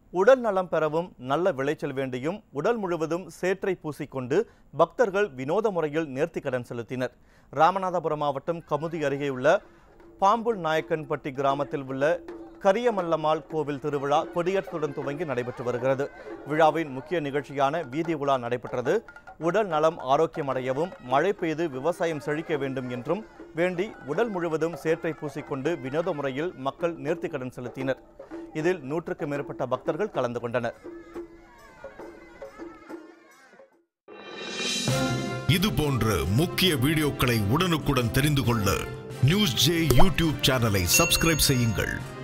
உடல் நலம் பெறவும் நல்ல விளைச்சல் வேண்டியும் உடல் முழுவதும் சேற்றை பூசிக்கொண்டு பக்தர்கள் வினோத முறையில் நேர்த்திக்கடன் செலுத்தினர் ராமநாதபுரம் மாவட்டம் கமுதி அருகேயுள்ள பாம்புல் நாயக்கன்பட்டி கிராமத்தில் உள்ள கரியமல்லம்மாள் கோவில் திருவிழா கொடியேற்றத்துடன் துவங்கி நடைபெற்று வருகிறது விழாவின் முக்கிய நிகழ்ச்சியான வீதி உலா நடைபெற்றது உடல் நலம் ஆரோக்கியமடையவும் மழை பெய்து விவசாயம் செழிக்க வேண்டும் என்றும் வேண்டி உடல் முழுவதும் சேற்றை பூசிக்கொண்டு வினோத முறையில் மக்கள் நேர்த்திக்கடன் செலுத்தினர் இதில் நூற்றுக்கும் மேற்பட்ட பக்தர்கள் கலந்து கொண்டனர் இது போன்ற முக்கிய வீடியோக்களை உடனுக்குடன் தெரிந்து கொள்ள நியூஸ் ஜே யூடியூப் சேனலை சப்ஸ்கிரைப் செய்யுங்கள்